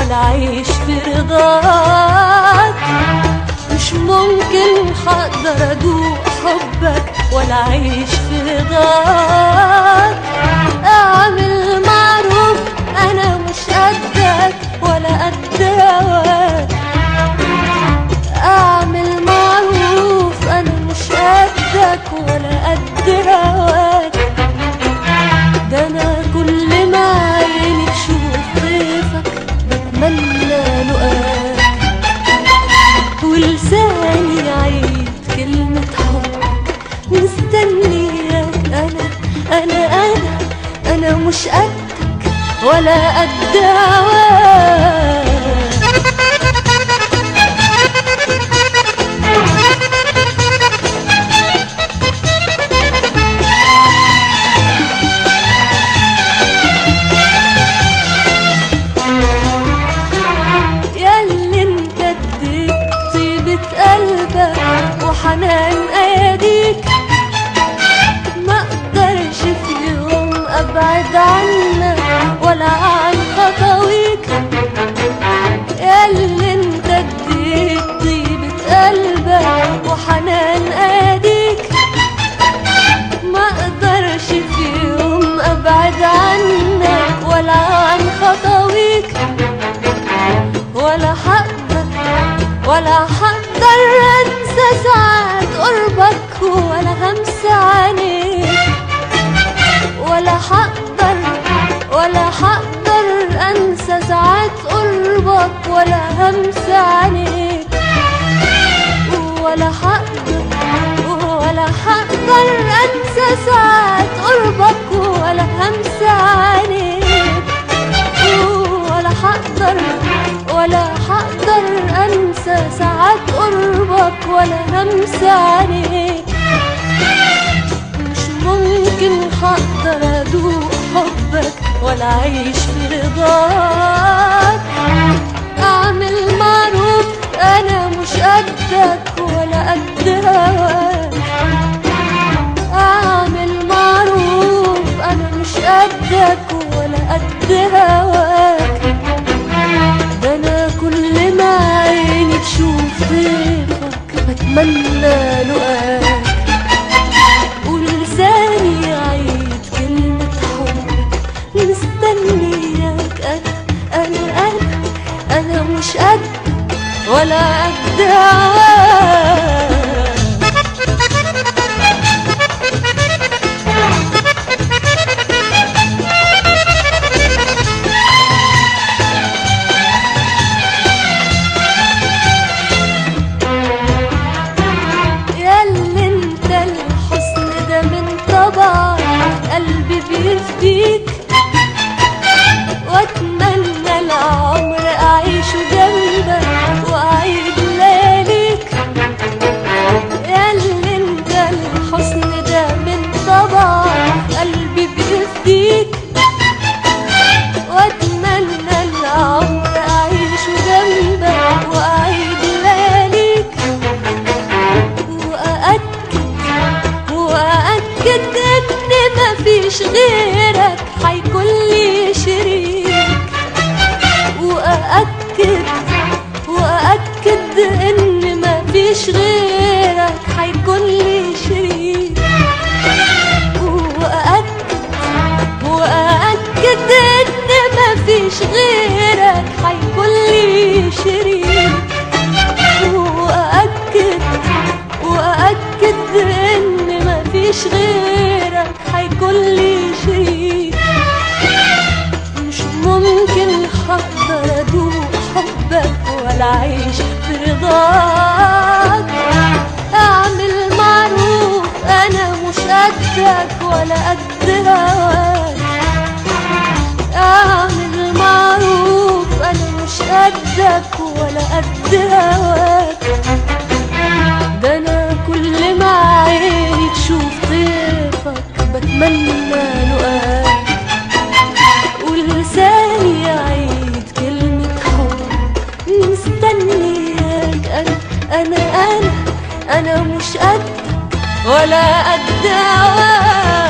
ولا عيش في رضاك مش ممكن حقدر ادوق حبك ولا عيش في رضاك اعمل معروف انا مش قدك ولا قد هواك اعمل معروف انا مش قدك ولا قد هواك ده انا كل ما عيني تشوف ضيفك بتمنى لقاك ولساني يعيد كلمة حبك مستنياك انا انا انا انا مش قدك ولا قد هواك ياللي انت اديت طيبة قلبك وحنان اياديك ما اقدرش في يوم ابعد عنك ولا عن خطويك ياللي انت اديت طيبة قلبك وحنان اياديك ما اقدرش في يوم ابعد عنك ولا عن خطويك ولا حقدر ولا حقدر انسى ساعات قربك ولا همسى عينيك ولا حقدر ولا حقدر انسى ساعات قربك ولا همسى عينيك ولا حقدر ولا حقدر انسى ساعات قربك ولا همسى عينيك ولا حقدر ولا حقدر انسى ساعات قربك ولا همسى عينيك مش ممكن حقدر ادوق حبك ولا اعيش في رضاك اعمل معروف انا مش قدك ولا قد هواك اعمل معروف انا مش قدك ولا قد هواك ده انا كل ما عيني تشوف ضيفك بتمنى لقاك ولساني يعيد كلمة حبك مستنياك انا انا انا انا مش قد ولا قد هواك ياللي انت الحسن ده من طبعك قلبي بيفديك واتمنى العمر اعيشه جنبك واعيد لياليك ياللي انت الحسن ده من طبعك قلبي بيفديك واتمنى العمر اعيشه جنبك واعيد لياليك واأكد واأكد ان مفيش غيرك هيكون لي شريك واأكد واأكد ان مفيش غيرك هيكون لي شريك واأكد واأكد ان مفيش غيرك هيكون لي شريك واأكد واأكد ان مفيش غيرك هيكون لي شريك مش ممكن هقدر ادوق حبك ولا اعيش في رضاك اعمل معروف انا مش قدك ولا قد هواك اعمل معروف انا مش قدك ولا قد هواك ده انا كل ما عيني تشوف ضيفك بتمنى لقاك ولساني يعيد كلمة حب مستنياك انا انا انا انا مش قدك ولا قد هواك